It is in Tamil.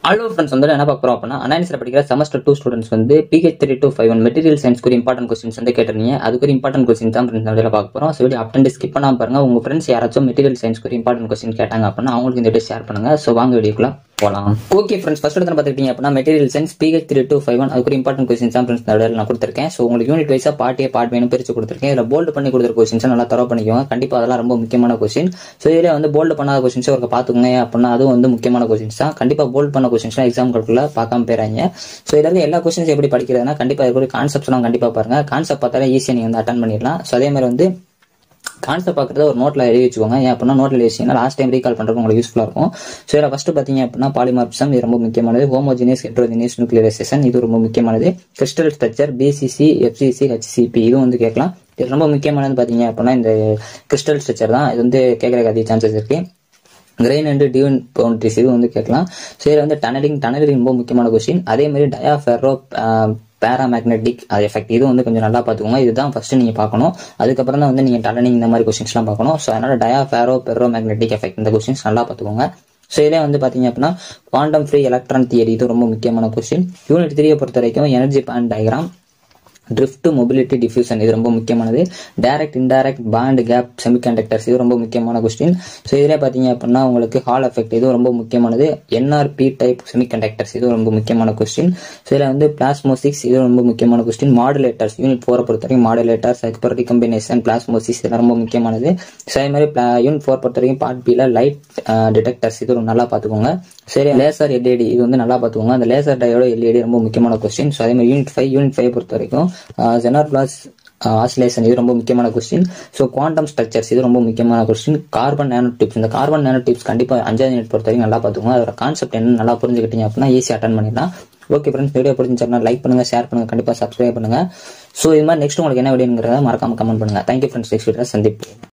ஹலோ ஃப்ரெண்ட்ஸ் வந்து என்ன பார்க்க போறோம் அப்படின்னா அனாலிசில் படிக்கிற செமஸ்டர் டூ ஸ்டூடெண்ட்ஸ் வந்து PH three two five one material சயின்ஸ்க்கு ஒரு இம்பார்ட்டன்ட் கொஸ்டின்ஸ் வந்து கேட்டிருந்தீங்க அதுக்கு ஒரு இம்பார்ட்டன்ட் கொஸ்டின் தான் ஃப்ரெண்ட்ஸ் வீடியோ பார்க்க போகிறோம் ஸோ வீடியோ அப்டெண்ட் ஸ்கிப் பண்ணாம பாருங்க உங்க ஃப்ரெண்ட்ஸ் யாராச்சும் மெட்டீரியல் சயின்ஸ்க்கு ஒரு இம்பார்ட்டன்ட் கொஸ்டின் கேட்டாங்க அப்படின்னா அவங்களுக்கு இந்த வீடியோ ஷேர் பண்ணுங்க ஸோ வாங்க வீடியோக்குள்ள போகலாம் ஓகே ஃப்ரெண்ட்ஸ் ஃபர்ஸ்ட் எடுத்து பார்த்துக்கிட்டீங்க அப்படின்னா material science PH three two five one அதுக்கு ஒரு இம்பார்ட்டன்ட் கொஸ்டின்ஸ் தான் ஃப்ரெண்ட்ஸ் இந்த நான் கொடுத்துருக்கேன் ஸோ உங்களுக்கு யூனிட் வைஸாக பார்ட்டியே பார்ட் வேணும் பிரிச்சு கொடுத்துருக்கேன் இதில் போல்டு பண்ணி கொடுத்துருக்க கொஸ்டின்ஸ் நல்லா தரவு பண்ணிக்கோங்க கண்டிப்பாக அதெல்லாம் ரொம்ப முக்கியமான கொஸ்டின் ஸோ இதில் வந்து போல்டு பண்ணாத கொஸ்டின்ஸ் ஒரு பார்த்துக்கோங்க அப்படின்னா அதுவும் வந்து முக்கியமான கொஸ்டின்ஸ் தான் கண்டிப்பாக போல்டு பண்ண கொஸ்டின்ஸ்லாம் எக்ஸாம் கல்குள்ள பார்க்காம போயிறாங்க ஸோ இதில் இருக்க எல்லா கொஸ்டின்ஸ் எப்படி படிக்கிறதுனா கண்டிப்பாக இருக்கிற கான்செப்ட்ஸ்லாம் கண்டிப்பாக பாருங்க கான்செப்ட் பார்த்தாலே ஈஸியாக நீங்கள் வந்து அட்டன் பண்ணிடலாம் ஸோ அதே மாதிரி வந்து கான்செப்ட் பார்க்குறத ஒரு நோட்டில் எழுதி வச்சுக்கோங்க ஏன் அப்படின்னா நோட்டில் எழுதி வச்சிங்கன்னா லாஸ்ட் டைம் ரீகால் பண்ணுறதுக்கு உங்களுக்கு யூஸ்ஃபுல்லாக இருக்கும் ஸோ இதில் ஃபஸ்ட்டு பார்த்தீங்க அப்படின்னா பாலிமார்பிசம் இது ரொம்ப முக்கியமானது ஹோமோஜினியஸ் ஹெட்ரோஜினியஸ் நியூக்ளியரைசேஷன் இது ரொம்ப முக்கியமானது crystal structure BCC FCC HCCP இதுவும் வந்து கேட்கலாம் இது ரொம்ப முக்கியமானது பார்த்தீங்க அப்படின்னா இந்த கிறிஸ்டல் ஸ்ட்ரக்சர் தான் இது வந்து கேட்கறதுக்கு அதிக சான்சஸ் இருக்கு கிரெயின் அண்ட் டியூன் பவுண்டரிஸ் இது வந்து கேட்கலாம் ஸோ இதில் வந்து டனலிங் டனலிங் ரொம்ப முக்கியமான கொஸ்டின் அதே மாதிரி டயாஃபெரோ பேராமேக்னெட்டிக் அது எஃபெக்ட் இது வந்து கொஞ்சம் நல்லா பார்த்துக்கோங்க இதுதான் ஃபர்ஸ்ட் நீங்கள் பார்க்கணும் அதுக்கப்புறம் தான் வந்து நீங்கள் டனலிங் இந்த மாதிரி கொஸ்டின்ஸ்லாம் பார்க்கணும் ஸோ அதனால டயாஃபேரோ பெரோ மேக்னெட்டிக் எஃபெக்ட் இந்த கொஸ்டின்ஸ் நல்லா பார்த்துக்கோங்க ஸோ இதே வந்து பார்த்தீங்க அப்படின்னா குவாண்டம் ஃப்ரீ எலக்ட்ரான் தியரி இது ரொம்ப முக்கியமான கொஸ்டின் யூனிட் த்ரீயை பொறுத்த வரைக்கும் energy band diagram drift mobility diffusion இது ரொம்ப முக்கியமானது direct indirect band gap semiconductors இது ரொம்ப முக்கியமான கொஸ்டின் ஸோ இதில் பார்த்தீங்க அப்படின்னா உங்களுக்கு ஹால் எஃபெக்ட் இது ரொம்ப முக்கியமானது என்ஆர்பி டைப் செமிகண்டக்டர்ஸ் இது ரொம்ப முக்கியமான கொஸ்டின் ஸோ இதில் வந்து பிளாஸ்மோசிக்ஸ் இது ரொம்ப முக்கியமான கொஸ்டின் மாடுலேட்டர்ஸ் யூனிட் ஃபோரை பொறுத்த வரைக்கும் மாடுலேட்டர்ஸ் அதுக்கப்புறம் ரிகம்பினேஷன் பிளாஸ்மோசிக்ஸ் இதெல்லாம் ரொம்ப முக்கியமானது ஸோ அதே மாதிரி யூனிட் ஃபோர் பொறுத்த வரைக்கும் பார்ட் பியில் லைட் டிடெக்டர்ஸ் இது ரொம்ப நல்லா பார்த்துக்கோங்க சரி லேசர் எல்இடி இது வந்து நல்லா பார்த்துக்கோங்க அந்த லேசர் டயோட எல்இடி ரொம்ப முக்கியமான கொஸ்டின் ஸோ அதே மாதிரி யூனிட் ஃபைவ் யூனிட் ஃபைவ் பொறுத்த வரைக்கும் ஜெனர் பிளாஸ் ஆசிலேஷன் இது ரொம்ப முக்கியமான கொஸ்டின் ஸோ குவாண்டம் ஸ்ட்ரக்சர்ஸ் இது ரொம்ப முக்கியமான கொஸ்டின் கார்பன் நேனோ டிப்ஸ் இந்த கார்பன் நேனோ டிப்ஸ் கண்டிப்பாக அஞ்சாவது யூனிட் பொறுத்த வரைக்கும் நல்லா பார்த்துக்கோங்க அதோட கான்செப்ட் என்ன நல்லா புரிஞ்சுக்கிட்டீங்க அப்படின்னா ஈஸியாக அட்டன் பண்ணிடலாம் ஓகே ஃப்ரெண்ட்ஸ் வீடியோ பிடிச்சிருந்தா லைக் பண்ணுங்க ஷேர் பண்ணுங்க கண்டிப்பாக சப்ஸ்கிரைப் பண்ணுங்க ஸோ இது மாதிரி நெக்ஸ்ட் உங்களுக்கு என்ன வீடியோங்கிறத மறக்காம கமெண்ட் பண்ணுங்க தேங்க்யூ ஃப்ரெண்ட்ஸ் நெக்ஸ்ட் வீடியோ சந்திப்பு